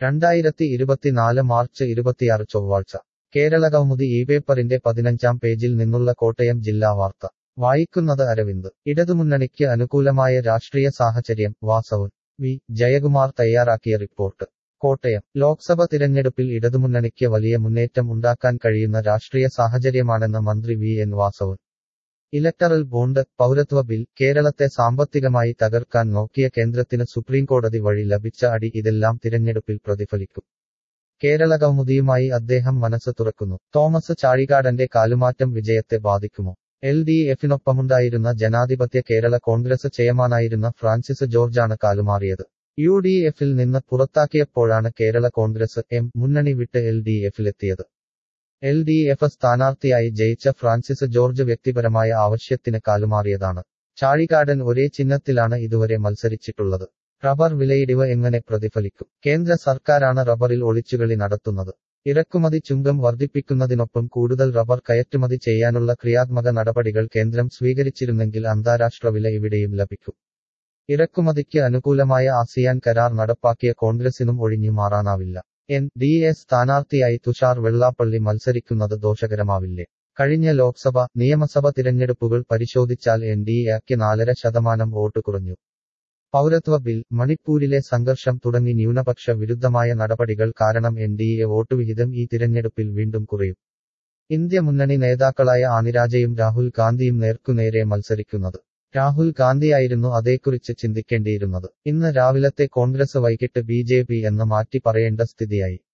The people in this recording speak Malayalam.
രണ്ടായിരത്തി ഇരുപത്തിനാല് മാർച്ച് ഇരുപത്തിയാറ് ചൊവ്വാഴ്ച കേരള കൗമുദി ഈ പേപ്പറിന്റെ പതിനഞ്ചാം പേജിൽ നിന്നുള്ള കോട്ടയം ജില്ലാ വാർത്ത വായിക്കുന്നത് അരവിന്ദ് ഇടതുമുന്നണിക്ക് അനുകൂലമായ രാഷ്ട്രീയ സാഹചര്യം വാസവൻ വി ജയകുമാർ തയ്യാറാക്കിയ റിപ്പോർട്ട് കോട്ടയം ലോക്സഭ തിരഞ്ഞെടുപ്പിൽ ഇടതുമുന്നണിക്ക് വലിയ മുന്നേറ്റം ഉണ്ടാക്കാൻ കഴിയുന്ന രാഷ്ട്രീയ സാഹചര്യമാണെന്ന് മന്ത്രി V N Vasavan electoral bond പൗരത്വ ബിൽ കേരളത്തെ സാമ്പത്തികമായി തകർക്കാൻ നോക്കിയ കേന്ദ്രത്തിന് സുപ്രീംകോടതി വഴി ലഭിച്ച അടി ഇതെല്ലാം തിരഞ്ഞെടുപ്പിൽ പ്രതിഫലിക്കും കേരള കൗമുദിയുമായി അദ്ദേഹം മനസ്സ് തുറക്കുന്നു തോമസ് ചാഴികാടന്റെ കാലുമാറ്റം വിജയത്തെ ബാധിക്കുമോ എൽ ഡി എഫിനൊപ്പമുണ്ടായിരുന്ന ജനാധിപത്യ കേരള കോൺഗ്രസ് ചെയർമാനായിരുന്ന ഫ്രാൻസിസ് ജോർജാണ് കാലുമാറിയത് യു ഡി എഫിൽ നിന്ന് പുറത്താക്കിയപ്പോഴാണ് കേരള കോൺഗ്രസ് എം മുന്നണി വിട്ട് എൽ ഡി എഫിലെത്തിയത് എൽ ഡി എഫ് സ്ഥാനാർത്ഥിയായി ജയിച്ച ഫ്രാൻസിസ് ജോർജ് വ്യക്തിപരമായ ആവശ്യത്തിന് കാലുമാറിയതാണ് ചാഴികാടൻ ഒരേ ചിഹ്നത്തിലാണ് ഇതുവരെ മത്സരിച്ചിട്ടുള്ളത് റബ്ബർ വിലയിടിവ് എങ്ങനെ പ്രതിഫലിക്കും കേന്ദ്ര സർക്കാരാണ് റബ്ബറിൽ ഒളിച്ചുകളി നടത്തുന്നത് ഇറക്കുമതി ചുങ്കം വർദ്ധിപ്പിക്കുന്നതിനൊപ്പം കൂടുതൽ റബ്ബർ കയറ്റുമതി ചെയ്യാനുള്ള ക്രിയാത്മക നടപടികൾ കേന്ദ്രം സ്വീകരിച്ചിരുന്നെങ്കിൽ അന്താരാഷ്ട്ര വില ഇവിടെയും ലഭിക്കും ഇറക്കുമതിക്ക് അനുകൂലമായ ആസിയാൻ കരാർ നടപ്പാക്കിയ കോൺഗ്രസിനും ഒഴിഞ്ഞു മാറാനാവില്ല എൻ ഡി എ സ്ഥാനാർത്ഥിയായി തുഷാർ വെള്ളാപ്പള്ളി മത്സരിക്കുന്നത് ദോഷകരമാവില്ലേ കഴിഞ്ഞ ലോക്സഭ നിയമസഭ തിരഞ്ഞെടുപ്പുകൾ പരിശോധിച്ചാൽ എൻ ഡി എക്ക് നാലര ശതമാനം വോട്ട് കുറഞ്ഞു പൗരത്വ ബിൽ മണിപ്പൂരിലെ സംഘർഷം തുടങ്ങി ന്യൂനപക്ഷ വിരുദ്ധമായ നടപടികൾ കാരണം എൻ ഡി എ വോട്ട് വിഹിതം ഈ തിരഞ്ഞെടുപ്പിൽ വീണ്ടും കുറയും ഇന്ത്യ മുന്നണി നേതാക്കളായ ആനിരാജയും രാഹുൽ ഗാന്ധിയും നേർക്കുനേരെ മത്സരിക്കുന്നത് രാഹുൽ ഗാന്ധിയായിരുന്നു അതേക്കുറിച്ച് ചിന്തിക്കേണ്ടിയിരുന്നത് ഇന്ന് രാവിലത്തെ കോൺഗ്രസ് വൈകിട്ട് ബി ജെ പി എന്ന് മാറ്റി പറയേണ്ട സ്ഥിതിയായി